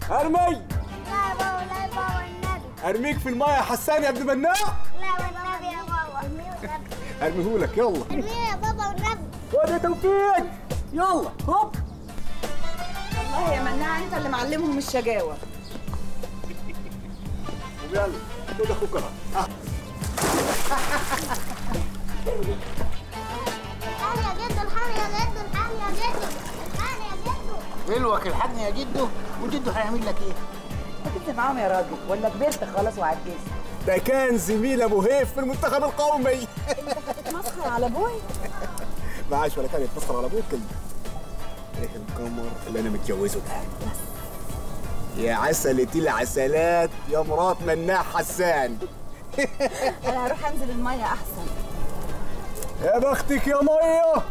ارمي لا يا بابا لا يا بابا والنبي ارميك في المايه يا حسان يا ابن مناع لا والنبي يا بابا ارميهولك يلا ارميه يا بابا والنبي خد يا توفيق يلا هوب والله يا مناع انت اللي معلمهم الشجاوه يلا خد اخوك اهو آه. الحقني يا جدو الحقني يا جدو الحقني يا جدو الحقني يا جدو حلوك الحقني يا جدو وجدو هيعمل لك ايه؟ كنت معاهم يا راجل ولا كبرت خلاص وعجزت ده كان زميل ابو هيف في المنتخب القومي تتمسخر على ابوي معاش ولا كان يتفصل على ابوك ايه القمر اللي انا متجوزه ده يا عسلة العسلات يا مرات مناع حسان انا هروح انزل الميه احسن يا بختك يا ميه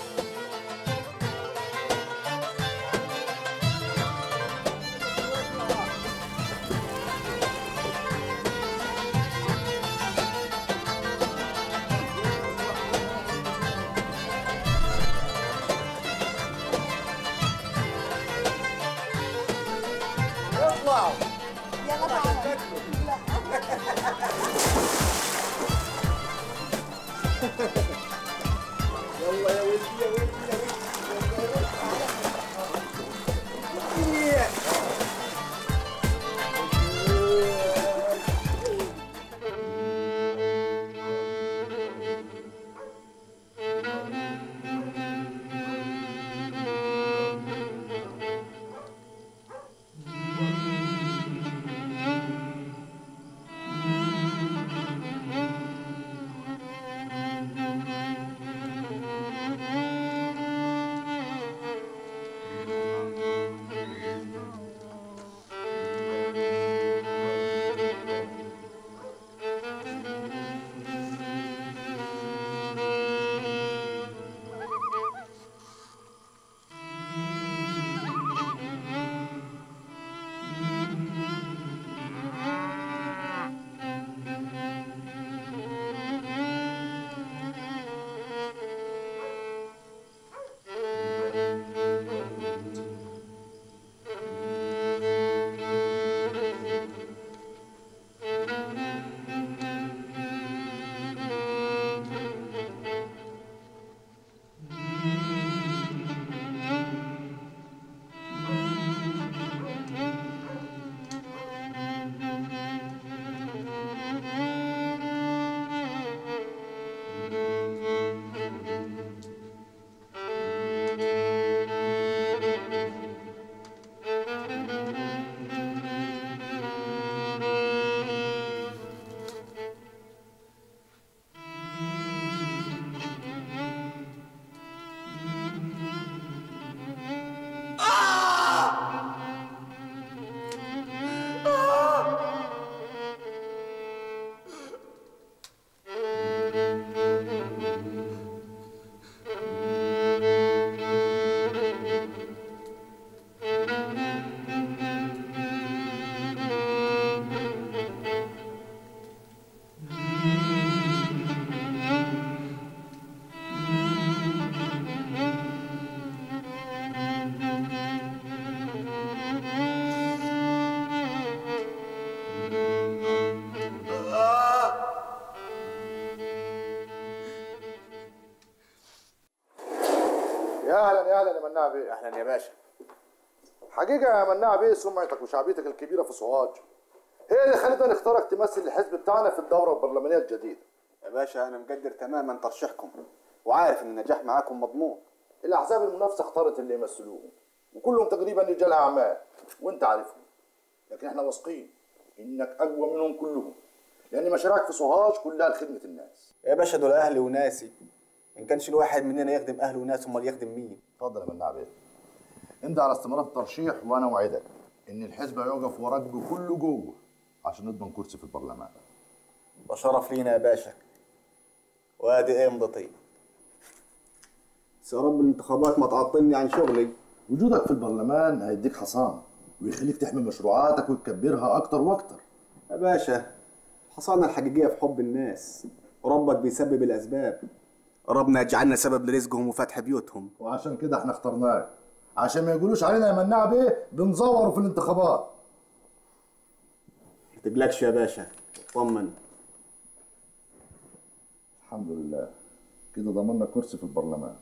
اطلعوا يلا تعالى يلا يا ولدي يا ولدي يا ولدي يا يا اهلا يا اهلا يا مناع بيه اهلا يا باشا حقيقه يا مناع بيه سمعتك وشعبيتك الكبيره في سوهاج هي اللي خلتنا نختارك تمثل الحزب بتاعنا في الدوره البرلمانيه الجديده يا باشا انا مقدر تماما ترشيحكم وعارف ان النجاح معاكم مضمون الاحزاب المنافسه اختارت اللي يمثلوهم وكلهم تقريبا رجال اعمال وانت عارفهم لكن احنا واثقين انك اقوى منهم كلهم لان مشاريعك في سوهاج كلها لخدمه الناس يا باشا دول اهلي وناسي ان كانش الواحد مننا يخدم اهله وناسه امال يخدم مين اتفضل يا مناع بيه انت على استمرار الترشيح وانا اوعدك ان الحزب هيقف وراك بكل جوه عشان نضمن كرسي في البرلمان ده شرف لينا يا باشا وادي ايه مضطي بس يا رب الانتخابات ما تعطلني عن شغلي وجودك في البرلمان هيديك حصانه ويخليك تحمي مشروعاتك وتكبرها اكتر واكتر يا باشا الحصانة الحقيقية في حب الناس وربك بيسبب الأسباب ربنا يجعلنا سبب لرزقهم وفتح بيوتهم وعشان كده احنا اخترناك عشان ما يقولوش علينا يا مناع بيه بنزوروا في الانتخابات ما تقلقش يا باشا طمن الحمد لله كده ضمننا كرسي في البرلمان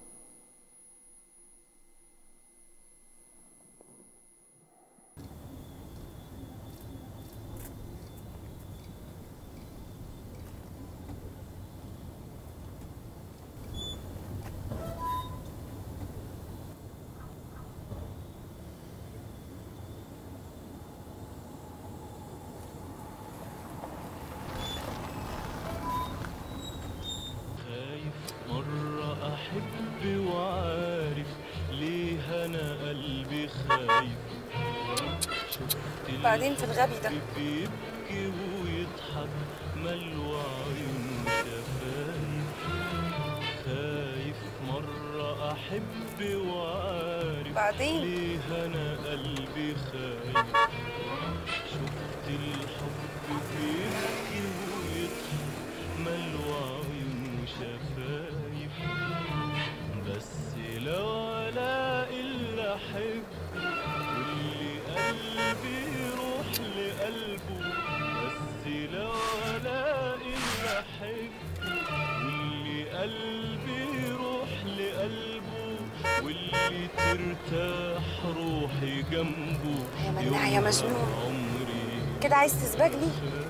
خايف مرة أحب وعارف ليه أنا قلبي خايف شفت بعدين في الغبي ده بيبكي ويضحك ملوى عيون شفايف خايف مرة أحب وعارف بعدين ليه أنا قلبي خايف شفت الحب بيبكي ويضحك ملوى عيون شفايف بس لو ألاقي اللي أحب واللي قلبي يروح لقلبه بس لو ألاقي اللي أحب واللي قلبي يروح لقلبه واللي ترتاح روحي جنبه يا مناع يا مجنون عمري كده عايز تسبقني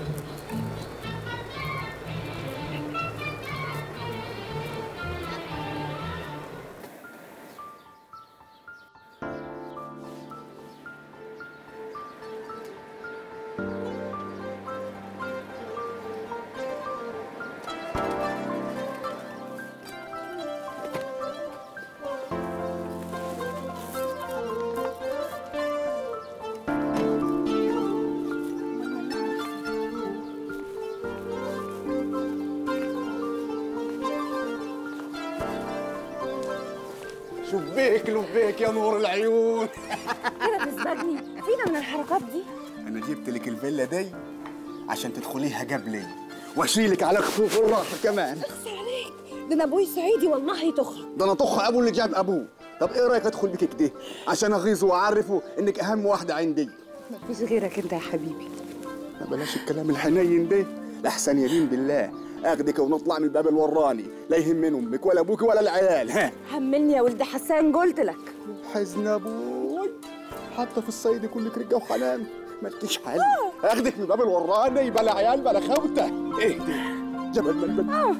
شبيك لبيك يا نور العيون كده تسبقني فينا من الحركات دي انا جبت لك الفيلا دي عشان تدخليها قبلي واشيلك على خفوف الراحه كمان اخسر عليك ده انا ابوي صعيدي والله تخرج ده انا طخ ابو اللي جاب ابوه طب ايه رايك ادخل بك كده عشان اغيظه واعرفه انك اهم واحده عندي مفيش غيرك انت يا حبيبي ما بلاش الكلام الحنين ده لاحسن يمين بالله اخدك ونطلع من الباب الوراني لا يهمني امك ولا ابوك ولا العيال ها حملني يا ولد حسان قلت لك حزن ابوي حتى في الصيد كلك رقه وحنان مالكيش حل اخدك من الباب الوراني بلا عيال بلا خوته ايه ده جبل ملبن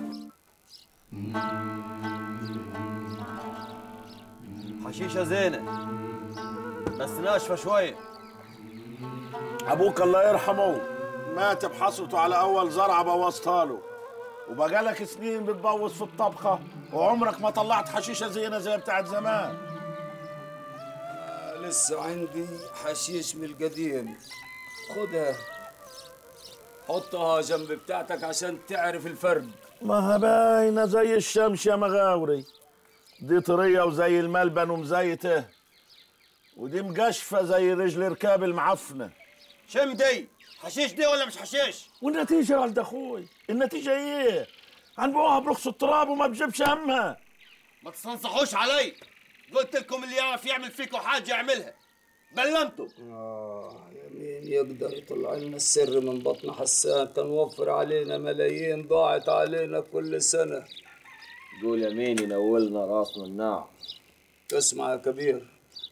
حشيشة زينة بس ناشفة شوية ابوك الله يرحمه مات بحصرته على اول زرعه بوظتها له وبقالك سنين بتبوظ في الطبخه وعمرك ما طلعت حشيشه زينه زي بتاعت زمان لسه عندي حشيش من القديم خدها حطها جنب بتاعتك عشان تعرف الفرق ما باينه زي الشمس يا مغاوري دي طريه وزي الملبن ومزيته ودي مقشفه زي رجل ركاب المعفنه شم دي حشيش دي ولا مش حشيش والنتيجه يا ولد اخوي النتيجه ايه هنبيعوها برخص التراب وما بجيبش همها ما تستنصحوش علي قلت لكم اللي يعرف يعمل فيكم حاجة يعملها بلمتوا آه مين يقدر يطلع لنا السر من بطن حسان كان وفر علينا ملايين ضاعت علينا كل سنة قول يمين ينولنا راس مناع اسمع يا كبير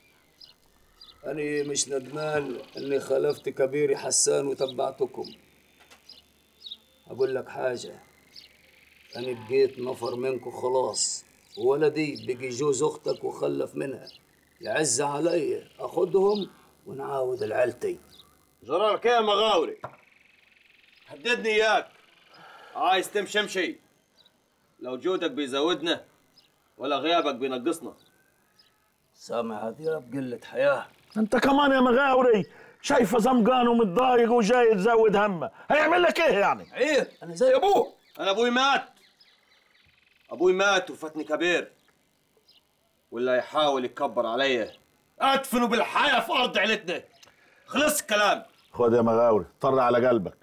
أنا مش ندمان إني خلفت كبيري حسان وتبعتكم أقول لك حاجة أنا بقيت نفر منكم خلاص وولدي بقي جوز أختك وخلف منها يعز علي أخدهم ونعاود العيلتي جرارك ايه يا مغاوري هددني اياك عايز تمشي امشي لو جودك بيزودنا ولا غيابك بينقصنا سامع هذه بقلة حياة انت كمان يا مغاوري شايفه زمقان ومتضايق وجاي تزود همه هيعمل لك ايه يعني عيب أنا زي أبوه انا ابوي مات ابوي مات وفاتني كبير ولا يحاول يكبر علي ادفنه بالحياه في ارض عيلتنا خلص الكلام خد يا مغاوري طر على قلبك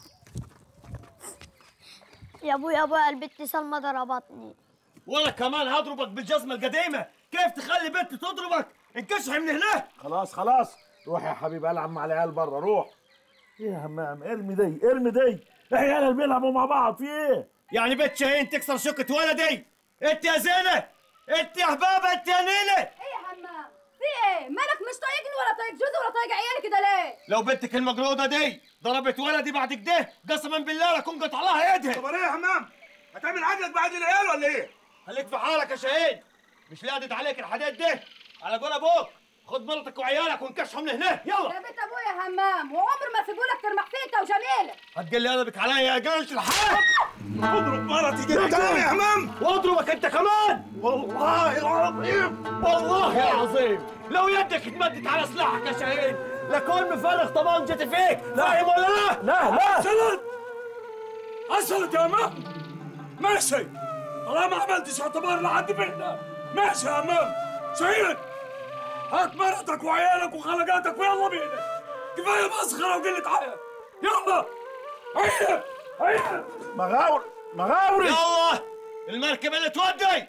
يا ابوي يا ابوي البت سلمى ضربتني ولا كمان هضربك بالجزمه القديمه كيف تخلي بنت تضربك انكشح من هنا خلاص خلاص روح يا حبيبي العب مع العيال بره روح ايه يا همام ارمي دي ارمي دي العيال اللي بيلعبوا مع بعض في ايه يعني بنت شاهين تكسر شوكة ولدي انت يا زينة انت يا حبابة انت يا نيلة ايه يا حمام في ايه مالك مش طايقني ولا طايق جوزي ولا طايق عيالي كده ليه لو بنتك المجرودة دي ضربت ولدي بعد كده قسما بالله لكون قطع لها ايدها طب ايه يا همام هتعمل عجلك بعد العيال ولا ايه خليك في حالك يا شاهين مش لادت عليك الحديد ده على قول ابوك خد مرتك وعيالك وانكشحوا من هنا ده يلا بيت ابويا همام وعمر ما سيبولك ترمح فيك وجميله هتقلي ادبك عليا يا قلش الحال اضرب مرتي كده كمان يا همام واضربك انت كمان والله العظيم والله العظيم لو يدك اتمدت على سلاحك يا شاهين لكون مفرغ طبنجة فيك فاهم ولا لا؟ لا لا حصلت حصلت يا امام ماشي طالما ما عملتش اعتبار لحد بيتنا ماشي يا امام شهيد هات مرتك وعيالك وخلقاتك ويلا بينا كفايه مسخره وقله حياه يلا هيا هيا مغاور مغاوري يلا المركب اللي تودي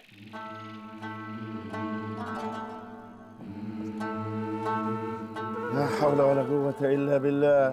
لا حول ولا قوة إلا بالله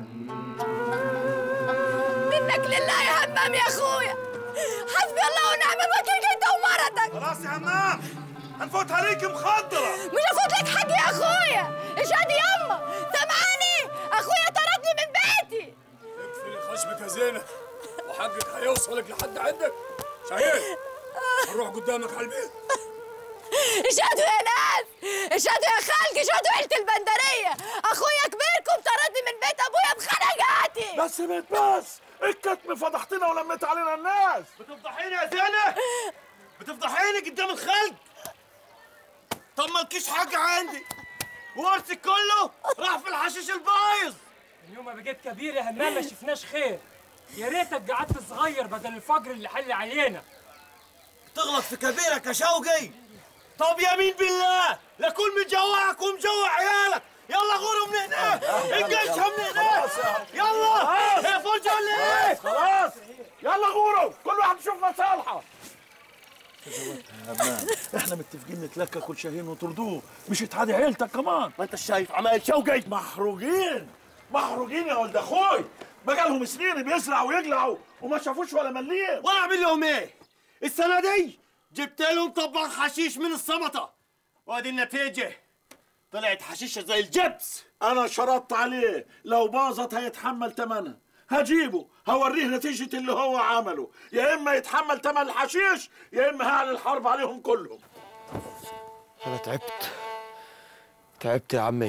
منك لله يا همام يا اخويا حسبي الله ونعم الوكيل انت ومرتك خلاص يا همام هنفوت عليك مخدرة مش هفوت لك حقي يا اخويا اشهدي يما سامعاني اخويا طردني من بيتي اقفلي خشمك يا زينب وحقك هيوصلك لحد عندك شهيد هنروح قدامك على البيت اشهدوا يا ناس اشهدوا يا خالقي اشهدوا عيلة البندرية اخويا كبيركم طردني من بيت ابويا بخناقاتي بس بيت بس الكتم فضحتنا ولميت علينا الناس بتفضحيني يا زينة بتفضحيني قدام الخلق طب مالكيش حاجة عندي ورثك كله راح في الحشيش البايظ من يوم ما بقيت كبير يا همام ما شفناش خير يا ريتك قعدت صغير بدل الفجر اللي حل علينا تغلط في كبيرك يا شوقي طب يمين بالله لكون مجوعك ومجوع عيالك يلا غوروا من هنا انقشها من هنا يلا يا فرجة ولا ايه خلاص يلا غوروا كل واحد يشوف مصالحه همام احنا متفقين نتلكى كل شاهين وتردوه مش تعادي عيلتك كمان ما انت شايف عمال شوقي محروقين محروقين يا ولد اخوي بقالهم سنين بيزرعوا ويقلعوا وما شافوش ولا مليم وانا اعمل لهم ايه السنة دي جبت لهم طبق حشيش من السمطة وادي النتيجة طلعت حشيشة زي الجبس انا شرطت عليه لو باظت هيتحمل ثمنها هجيبه هوريه نتيجة اللي هو عمله يا اما يتحمل ثمن الحشيش يا اما هعلن الحرب عليهم كلهم انا تعبت تعبت يا عمي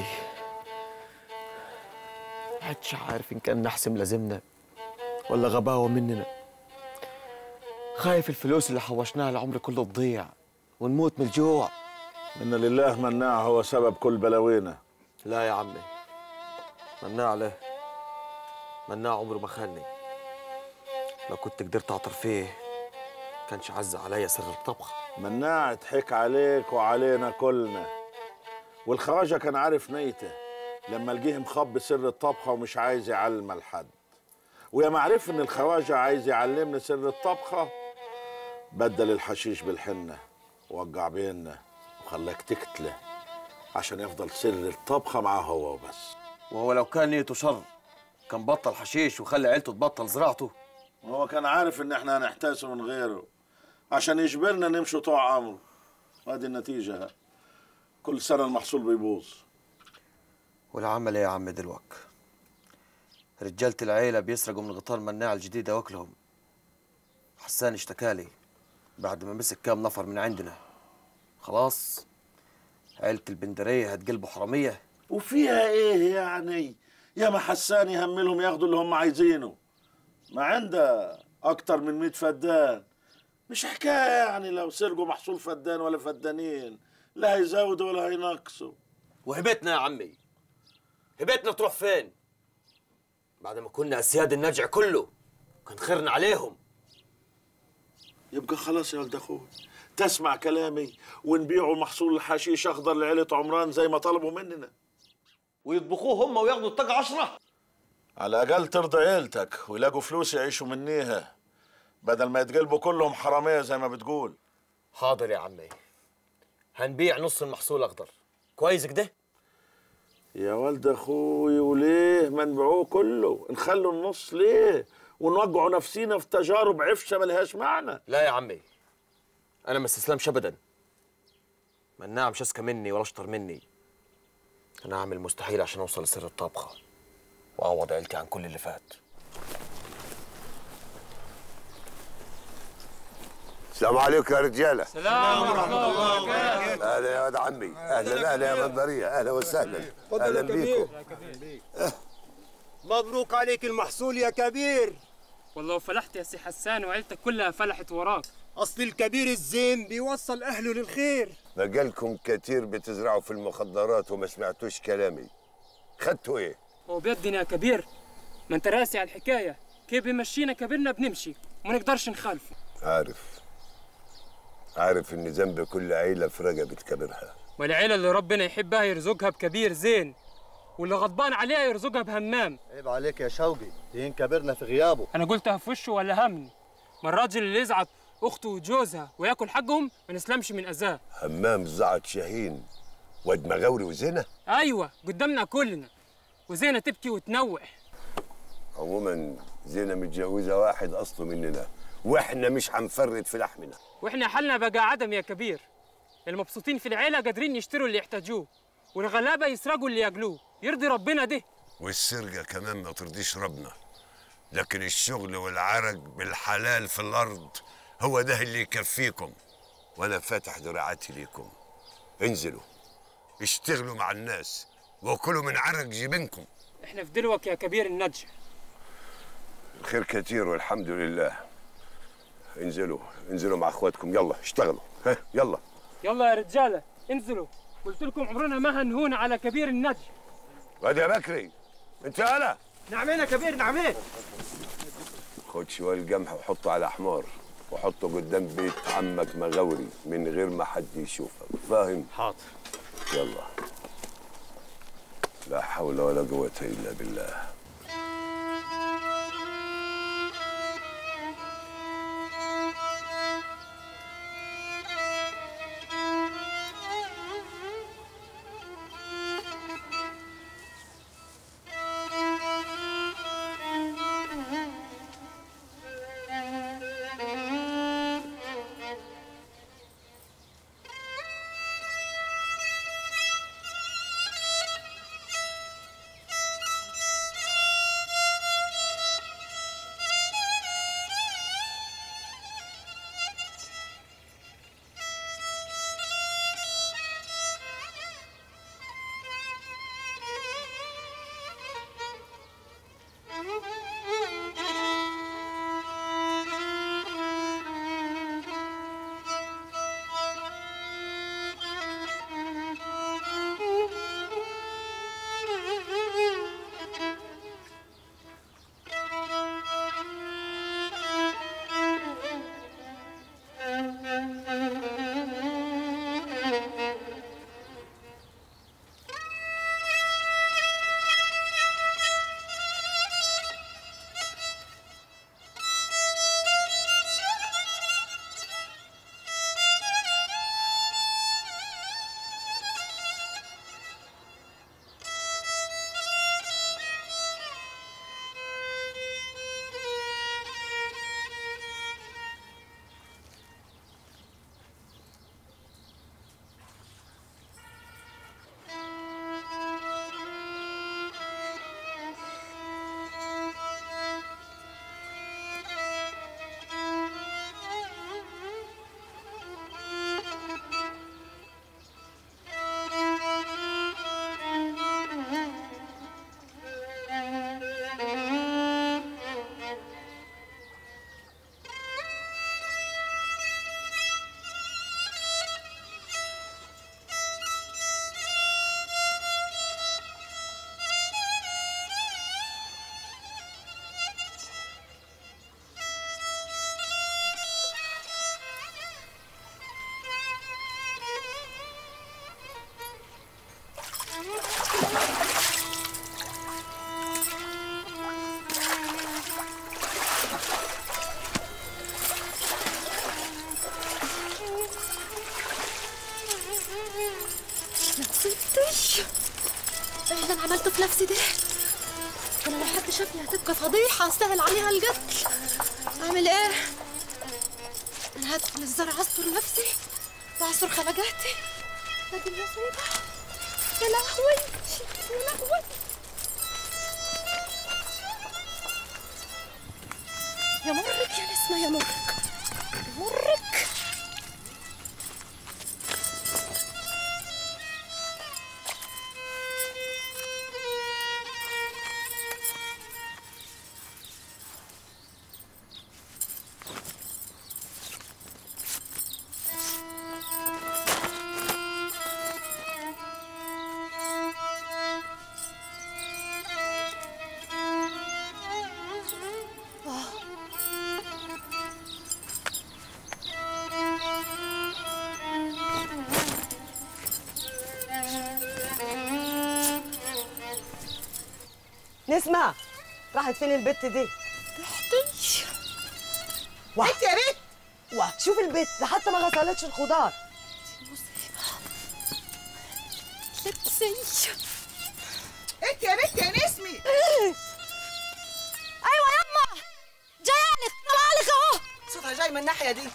عدش عارف ان كان نحس ملازمنا ولا غباوة مننا خايف الفلوس اللي حوشناها العمر كله تضيع ونموت من الجوع إن لله مناع هو سبب كل بلاوينا لا يا عمي مناع له مناع عمره ما خاني لو كنت قدرت اعطر فيه كانش عز عليا سر الطبخ مناع ضحك عليك وعلينا كلنا والخواجة كان عارف نيته لما لقيه مخبي سر الطبخة ومش عايز يعلمها لحد ويا ما عرف ان الخواجة عايز يعلمني سر الطبخة بدل الحشيش بالحنة وقع بينا وخلاك تقتله عشان يفضل سر الطبخة معاه هو وبس وهو لو كان نيته شر كان بطل حشيش وخلى عيلته تبطل زراعته هو كان عارف ان احنا هنحتاسه من غيره عشان يجبرنا نمشي طوع امره وادي النتيجة ها. كل سنة المحصول بيبوظ والعمل ايه يا عم دلوك رجالة العيلة بيسرقوا من غطاء المناعة الجديدة واكلهم حسان اشتكالي بعد ما مسك كام نفر من عندنا خلاص عيلة البندرية هتقلبوا حرامية وفيها ايه يعني يا ما حسان يهملهم ياخدوا اللي هم عايزينه ما عنده اكتر من 100 فدان مش حكايه يعني لو سرقوا محصول فدان ولا فدانين لا هيزودوا ولا هينقصوا وهبتنا يا عمي هبتنا تروح فين بعد ما كنا اسياد النجع كله كان خيرنا عليهم يبقى خلاص يا ولد اخوي تسمع كلامي ونبيعوا محصول الحشيش اخضر لعيله عمران زي ما طلبوا مننا ويطبخوه هم وياخدوا الطاقة عشرة على الاقل ترضى عيلتك ويلاقوا فلوس يعيشوا منيها بدل ما يتقلبوا كلهم حراميه زي ما بتقول حاضر يا عمي هنبيع نص المحصول اخضر كويس كده يا ولد اخوي وليه ما نبيعوه كله نخلوا النص ليه ونوجعوا نفسينا في تجارب عفشه ملهاش معنى لا يا عمي انا ما استسلمش ابدا مناع مش اذكى مني ولا اشطر مني انا هعمل المستحيل عشان اوصل لسر الطبخه واعوض عيلتي عن كل اللي فات السلام عليكم يا رجاله سلام ورحمة الله وبركاته اهلا يا ولد عمي اهلا اهلا يا منظريه اهلا وسهلا اهلا بيكم مبروك عليك المحصول يا كبير والله فلحت يا سي حسان وعيلتك كلها فلحت وراك اصل الكبير الزين بيوصل اهله للخير بقالكم كتير بتزرعوا في المخدرات وما سمعتوش كلامي خدتوا ايه هو بيدنا يا كبير ما انت راسي على الحكاية كيف بيمشينا كبرنا بنمشي وما نقدرش نخالفه عارف عارف ان ذنب كل عيله في رقبه كبرها والعيلة اللي ربنا يحبها يرزقها بكبير زين واللي غضبان عليها يرزقها بهمام عيب عليك يا شوقي دين كبرنا في غيابه انا قلتها في وشه ولا همني ما الراجل اللي يزعط اخته وجوزها وياكل حقهم ما نسلمش من اذاه همام زعت شاهين واد مغاوري وزنا ايوه قدامنا كلنا وزينة تبكي وتنوح عموما زينة متجوزة واحد أصله مننا وإحنا مش هنفرد في لحمنا واحنا حالنا بقى عدم يا كبير المبسوطين في العيله قادرين يشتروا اللي يحتاجوه والغلابه يسرقوا اللي ياكلوه يرضي ربنا ده والسرقة كمان ما ترضيش ربنا لكن الشغل والعرق بالحلال في الأرض هو ده اللي يكفيكم وأنا فاتح دراعاتي ليكم انزلوا اشتغلوا مع الناس وكلوا من عرق جيبنكم احنا في دلوك يا كبير النجح الخير كتير والحمد لله انزلوا انزلوا مع اخواتكم يلا اشتغلوا ها يلا يلا يا رجاله انزلوا قلت لكم عمرنا ما هنهون على كبير النجح واد يا بكري انت انا نعمين يا كبير نعمين خد شويه القمح وحطه على حمار وحطه قدام بيت عمك مغاوري من غير ما حد يشوفك فاهم حاضر يلا لا حول ولا قوه الا بالله نفسي ده انا لو حد شافني هتبقى فضيحه استاهل عليها القتل اعمل ايه انا هدخل الزرع استر نفسي واعصر خلقاتي هذه المصيبه يا لهوي يا لهوي يا مرك يا نسمة يا مرك يا مرك نسمع راحت فين البت دي؟ تحتي بنت يا بنت واه شوف البت ده حتى ما غسلتش الخضار لبسي انت يا بنت يا نسمي ايوه يما جايالك طلعلك اهو صوتها جاي من الناحيه دي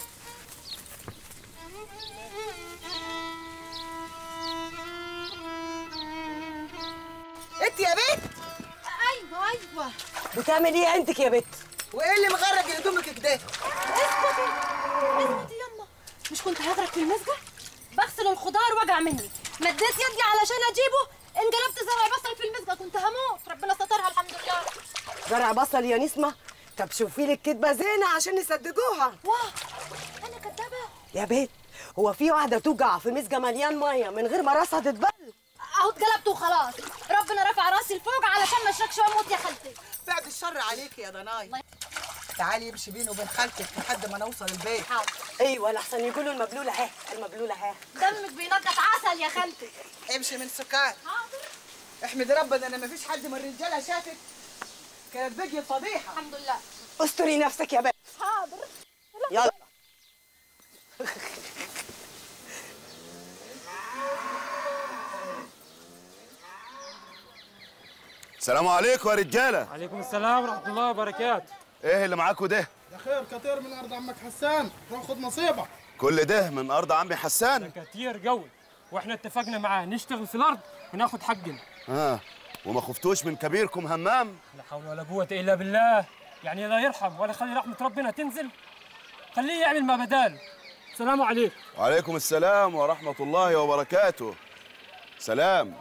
انت يا بنت ايوه ايوه بتعمل ايه عندك يا بت؟ وايه اللي مغرق هدومك كده اسكتي اسكتي يما مش كنت هغرق في المسجد بغسل الخضار وجع مني مديت يدي علشان اجيبه انقلبت زرع بصل في المسجد كنت هموت ربنا سترها الحمد لله زرع بصل يا نسمة طب شوفي لك كدبة زينة عشان يصدقوها واه انا كدابه يا بت هو في واحدة توجع في مسجة مليان مية من غير ما راسها تتبل اهو اتقلبت وخلاص ربنا رفع راسي لفوق علشان ما اشركش واموت يا خالتي بعد الشر عليك يا ضناي تعالي امشي بيني وبين خالتك لحد ما نوصل البيت ايوه لحسن يقولوا المبلولة اهي المبلولة اهي دمك بينقط عسل يا خالتي امشي من سكان احمد ربنا ان مفيش حد من الرجاله شافك كانت بقيت فضيحه الحمد لله استري نفسك يا بت حاضر يلا السلام عليكم يا رجاله عليكم السلام ورحمه الله وبركاته ايه اللي معاكوا ده يا خير كتير من ارض عمك حسان روح خد نصيبك كل ده من ارض عمي حسان كتير قوي واحنا اتفقنا معاه نشتغل في الارض وناخد حقنا ها وما خفتوش من كبيركم همام لا حول ولا قوه الا بالله يعني لا يرحم ولا يخلي رحمه ربنا تنزل خليه يعمل ما بدال السلام عليكم وعليكم السلام ورحمه الله وبركاته سلام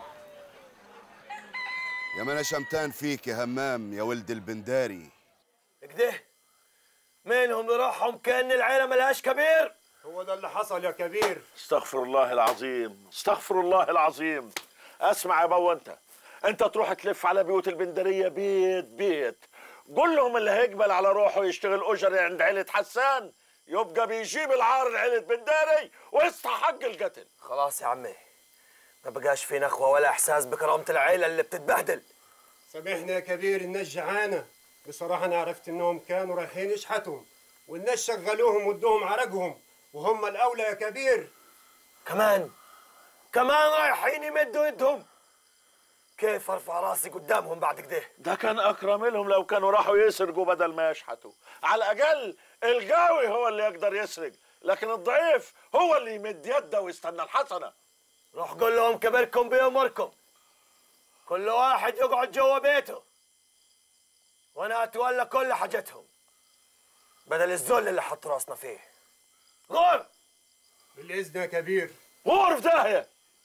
يا ما انا شمتان فيك يا همام يا ولد البنداري كده منهم بروحهم كأن العيلة ملهاش كبير هو ده اللي حصل يا كبير استغفر الله العظيم استغفر الله العظيم اسمع يا بابا انت انت تروح تلف على بيوت البندريه بيت بيت قول لهم اللي هيقبل على روحه يشتغل اجري عند عيله حسان يبقى بيجيب العار لعيله بنداري ويستحق القتل خلاص يا عمي ما بقاش في نخوة ولا إحساس بكرامة العيلة اللي بتتبهدل سامحنا يا كبير الناس جعانه بصراحه انا عرفت انهم كانوا رايحين يشحتوا والناس شغلوهم وادوهم عرقهم وهم الاولى يا كبير كمان كمان رايحين يمدوا يدهم كيف ارفع راسي قدامهم بعد كده ده كان اكرم لهم لو كانوا راحوا يسرقوا بدل ما يشحتوا على الاقل القوي هو اللي يقدر يسرق لكن الضعيف هو اللي يمد يده ويستنى الحسنه روح قول لهم كبركم بأمركم كل واحد يقعد جوا بيته وانا اتولى كل حاجتهم بدل الذل اللي حط راسنا فيه غور بالاذن يا كبير غور في داهيه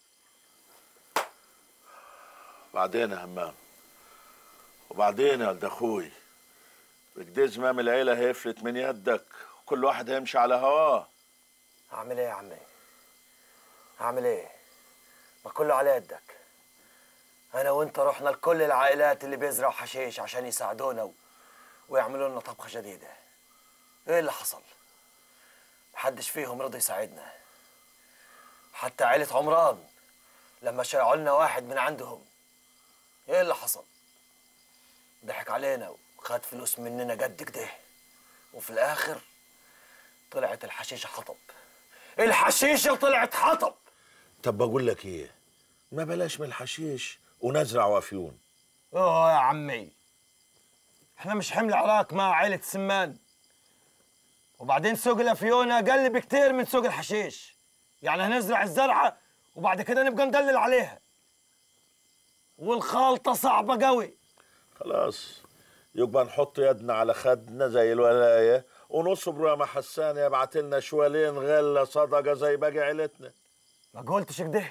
بعدين يا همام وبعدين يا ولد اخوي بكده زمام العيله هيفلت من يدك وكل واحد هيمشي على هواه اعمل ايه يا عمي اعمل ايه ما كله على يدك انا وانت رحنا لكل العائلات اللي بيزرعوا حشيش عشان يساعدونا و... ويعملوا لنا طبخه جديده ايه اللي حصل محدش فيهم رضي يساعدنا حتى عيلة عمران لما شيعوا لنا واحد من عندهم ايه اللي حصل ضحك علينا وخد فلوس مننا قد كده وفي الاخر طلعت الحشيشه حطب الحشيشه طلعت حطب طب بقول لك ايه ما بلاش من الحشيش ونزرع وافيون اوه يا عمي احنا مش حمل عراك مع عيلة سمان وبعدين سوق الافيون اقل بكتير من سوق الحشيش يعني هنزرع الزرعة وبعد كده نبقى ندلل عليها والخالطة صعبة قوي خلاص يبقى نحط يدنا على خدنا زي الولاية ونصبر يا حسان يبعت لنا شوالين غلة صدقة زي باقي عيلتنا ما قلتش كده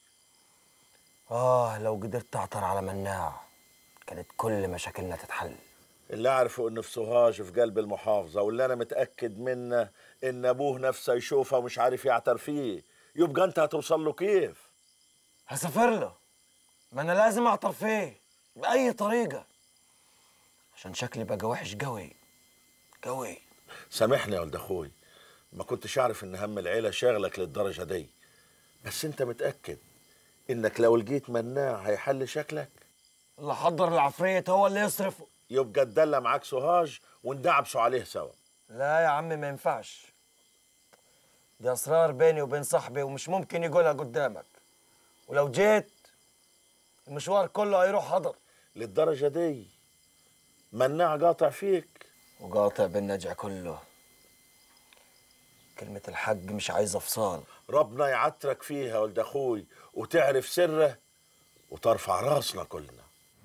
اه لو قدرت تعثر على مناع كانت كل مشاكلنا تتحل اللي اعرفه انه في سوهاج في قلب المحافظة واللي انا متأكد منه ان ابوه نفسه يشوفه ومش عارف يعتر فيه يبقى انت هتوصل له كيف هسافر له ما انا لازم اعطر فيه باي طريقه عشان شكلي بقى وحش قوي قوي سامحني يا ولد اخوي ما كنتش اعرف ان هم العيلة شاغلك للدرجة دي بس انت متأكد انك لو لقيت مناع هيحل شكلك اللي حضر العفريت هو اللي يصرفه يبقى اتدلى معاك سوهاج وندعبسوا عليه سوا لا يا عمي ما ينفعش دي اسرار بيني وبين صاحبي ومش ممكن يقولها قدامك ولو جيت المشوار كله هيروح هدر للدرجة دي مناع قاطع فيك وقاطع بالنجع كله كلمة الحق مش عايزة فصال ربنا يعترك فيها يا ولد اخوي وتعرف سره وترفع راسنا كلنا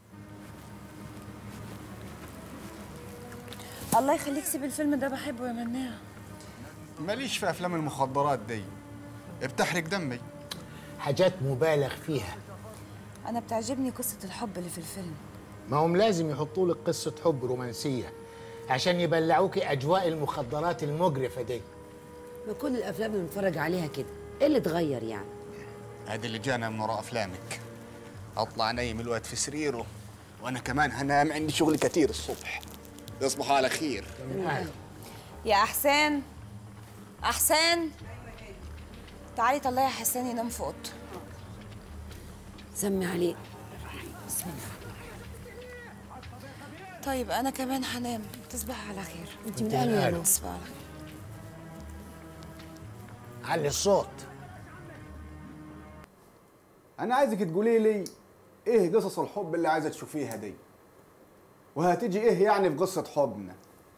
الله يخليك سيب الفيلم ده بحبه يا مناع ماليش في افلام المخدرات دي بتحرق دمي حاجات مبالغ فيها انا بتعجبني قصه الحب اللي في الفيلم ما هم لازم يحطوا لك قصة حب رومانسية عشان يبلعوكي أجواء المخدرات المقرفة دي ما كل الافلام اللي بنتفرج عليها كده ايه اللي اتغير يعني هذا اللي جانا من وراء افلامك اطلع نايم الوقت في سريره وانا كمان هنام عندي شغل كتير الصبح يصبح على خير يا احسان احسان تعالي طلعي حسان ينام في اوضته سمي عليه بسم الله طيب انا كمان هنام تصبحي على خير انت من اهله يا نور تصبحي على خير علي الصوت انا عايزك تقولي لي ايه قصص الحب اللي عايزه تشوفيها دي وهتيجي ايه يعني في قصه حبنا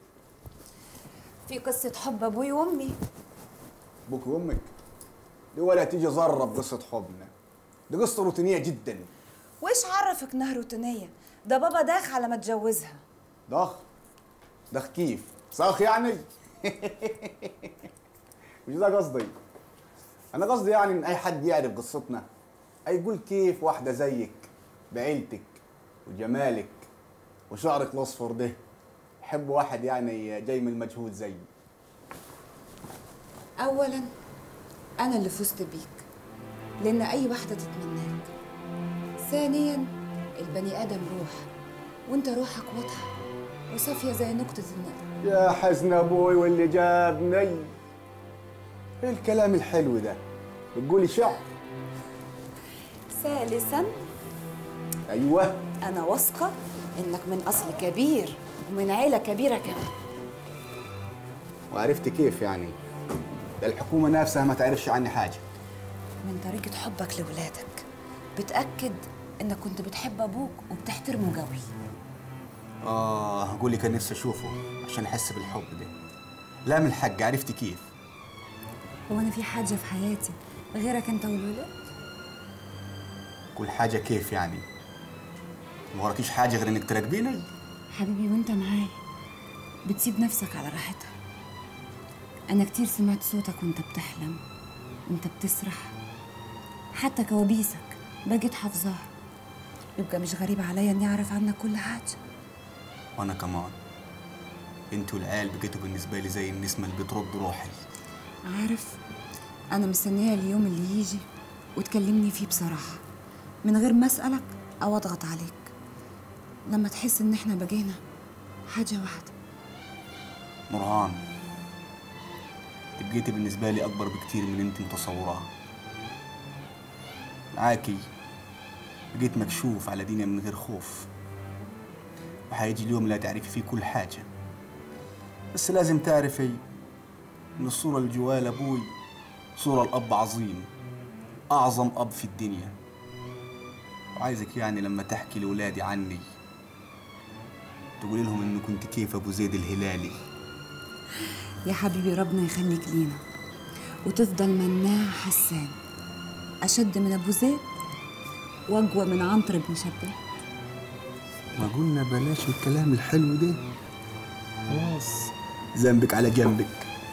في قصه حب ابوي وامي ابوك وامك دي ولا تيجي ذره بقصه حبنا دي قصه روتينيه جدا وايش عرفك انها روتينيه ده بابا داخ على ما اتجوزها ضخ ضخ كيف صاخ يعني مش ده قصدي انا قصدي يعني ان اي حد يعرف قصتنا هيقول كيف واحده زيك بعيلتك وجمالك وشعرك الاصفر ده يحب واحد يعني جاي من المجهود زيي اولا انا اللي فزت بيك لان اي واحده تتمناك ثانيا البني ادم روح وانت روحك واضحه وصافيه زي نقطه النقل يا حزن ابوي واللي جابني ايه الكلام الحلو ده بتقولي شعر ثالثا ايوه انا واثقه انك من اصل كبير ومن عيله كبيره كمان وعرفت كيف يعني ده الحكومه نفسها ما تعرفش عني حاجه من طريقه حبك لولادك بتاكد انك كنت بتحب ابوك وبتحترمه قوي اه اقول لي كان نفسي اشوفه عشان احس بالحب ده لا من الحق عرفتي كيف هو انا في حاجه في حياتي غيرك انت والولاد كل حاجه كيف يعني ما وراكيش حاجه غير انك تراقبيني حبيبي وانت معايا بتسيب نفسك على راحتها انا كتير سمعت صوتك وانت بتحلم وانت بتسرح حتى كوابيسك بقيت حافظاها يبقى مش غريب عليا اني اعرف عنك كل حاجه وانا كمان انتوا العيال بقيتوا بالنسبه لي زي النسمه اللي بترد روحي عارف انا مستنيه اليوم اللي يجي وتكلمني فيه بصراحه من غير ما اسالك او اضغط عليك لما تحس ان احنا بقينا حاجه واحده نورهان بقيتي بالنسبه لي اكبر بكتير من انت متصوراه معاكي بقيت مكشوف على دنيا من غير خوف وحيجي اليوم اللي هتعرفي فيه كل حاجة بس لازم تعرفي إن الصورة اللي جواه لأبوي صورة الأب عظيم أعظم أب في الدنيا وعايزك يعني لما تحكي لولادي عني تقولي لهم انه كنت كيف ابو زيد الهلالي يا حبيبي ربنا يخليك لينا وتفضل مناع حسان أشد من أبو زيد وأقوى من عنتر بن شداد ما قلنا بلاش الكلام الحلو ده خلاص ذنبك على جنبك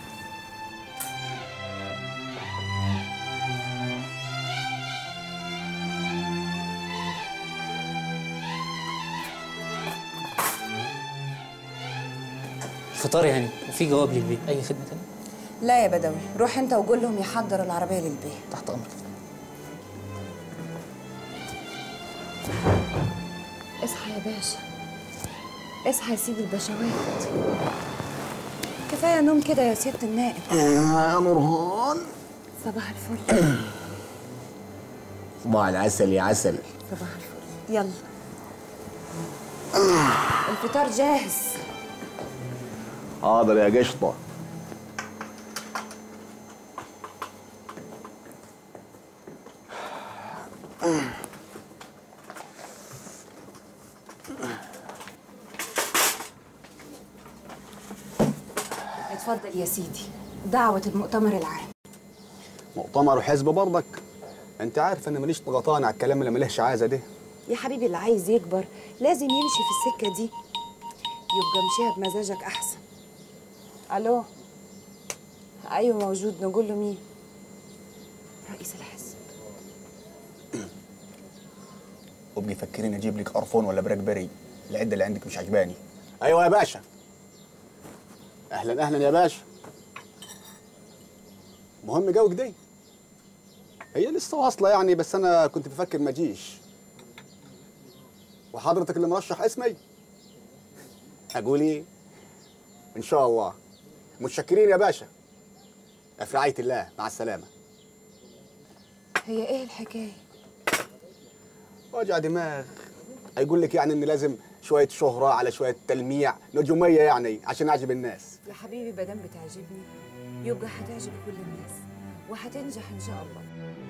فطار يعني وفي جواب للبيت اي خدمه تانية لا يا بدوي روح أنت وقول لهم يحضروا العربية للبيت تحت امرك اصحى يا باشا اصحى يا سيدي البشوات كفاية نوم كده يا سيادة النائب يا نورهان صباح الفل صباح العسل يا عسل صباح الفل يلا الفطار جاهز حاضر يا قشطه اتفضل يا سيدي دعوة المؤتمر العام مؤتمر وحزب برضك انت عارف انا ماليش ضغطان على الكلام اللي ملهش عايزه ده يا حبيبي اللي عايز يكبر لازم يمشي في السكة دي يبقى مشيها بمزاجك أحسن ألو أيوة موجود نقول له مين رئيس الحزب وابقي فكريني اجيب لك قرفون ولا براك بري العده اللي عندك مش عجباني ايوه يا باشا اهلا اهلا يا باشا مهم جوك دي هي لسه واصله يعني بس انا كنت بفكر ما اجيش وحضرتك اللي مرشح اسمي اقول ايه ان شاء الله متشكرين يا باشا في رعايه الله مع السلامه هي إيه الحكاية؟ وجع دماغ هيقول لك يعني ان لازم شويه شهره على شويه تلميع نجوميه يعني عشان اعجب الناس يا حبيبي مادام بتعجبني يبقى هتعجب كل الناس وهتنجح إن شاء الله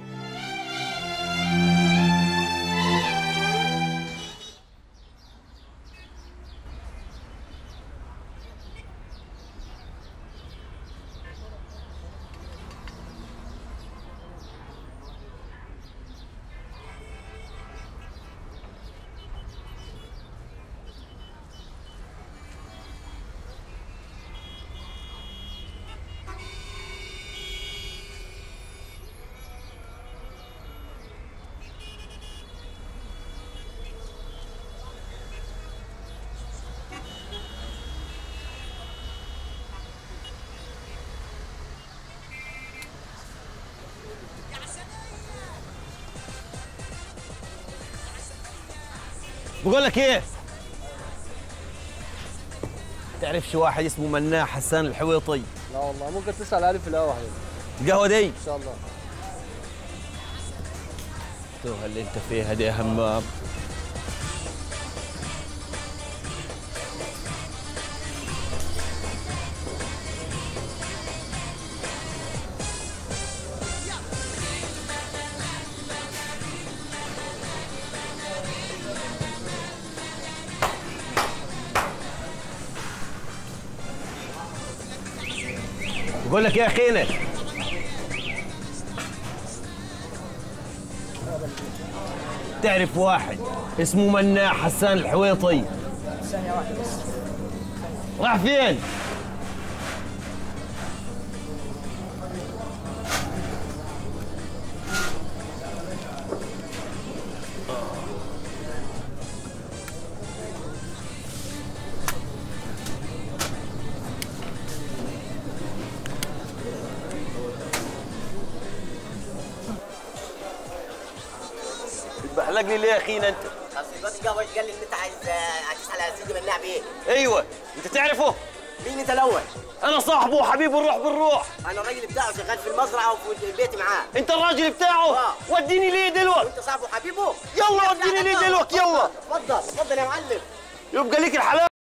بقول لك ايه تعرف شي واحد اسمه مناع حسان الحويطي لا والله ممكن تسأل علي في القهوة حبيبي القهوه دي إن شاء الله التوهه اللي انت فيها دي يا همام بقول لك يا اخينا تعرف واحد اسمه مناع حسان الحويطي ثانية واحدة بس راح فين؟ بحلقني ليه يا اخينا انت؟ اصل الواد جواد قال لي ان انت عايز هتسال على سيدي مناع بيه ايوه انت تعرفه؟ مين انت الاول؟ انا صاحبه وحبيبه الروح بالروح انا الراجل بتاعه شغال في المزرعه وفي البيت معاه انت الراجل بتاعه آه. وديني ليه دلوقتي وانت صاحبه وحبيبه يلا وديني ليه دلوقتي يلا اتفضل اتفضل يا معلم يبقى ليك الحلاوه